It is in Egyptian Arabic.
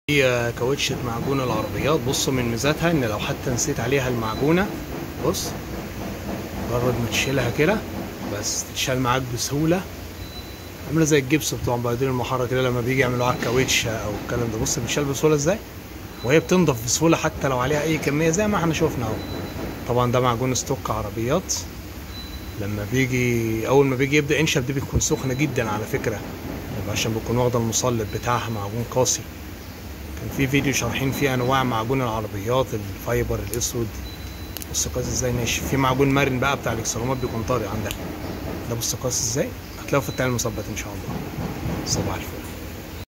هي كاوتشة معجون العربيات بصوا من ميزاتها ان لو حتى نسيت عليها المعجونة بص مجرد ما تشيلها كده بس تتشال معاك بسهولة عاملة زي الجبس بتوع مبيضين المحرة كده لما بيجي يعملوا على الكاوتش او الكلام ده بص بتشال بسهولة ازاي وهي بتنضف بسهولة حتى لو عليها اي كمية زي ما احنا شفنا اهو طبعا ده معجون ستوك عربيات لما بيجي اول ما بيجي يبدا ينشف دي بتكون سخنه جدا على فكره عشان بيكون واخده المصلب بتاعها معجون قاسي كان في فيديو شارحين فيه انواع معجون العربيات الفايبر الاسود بص قاسي ازاي ناشف في معجون مرن بقى بتاع الاكسرامات بيكون طري عندك ده بص قاسي ازاي هتلاقيه في التعليم المثبت ان شاء الله صباح الفل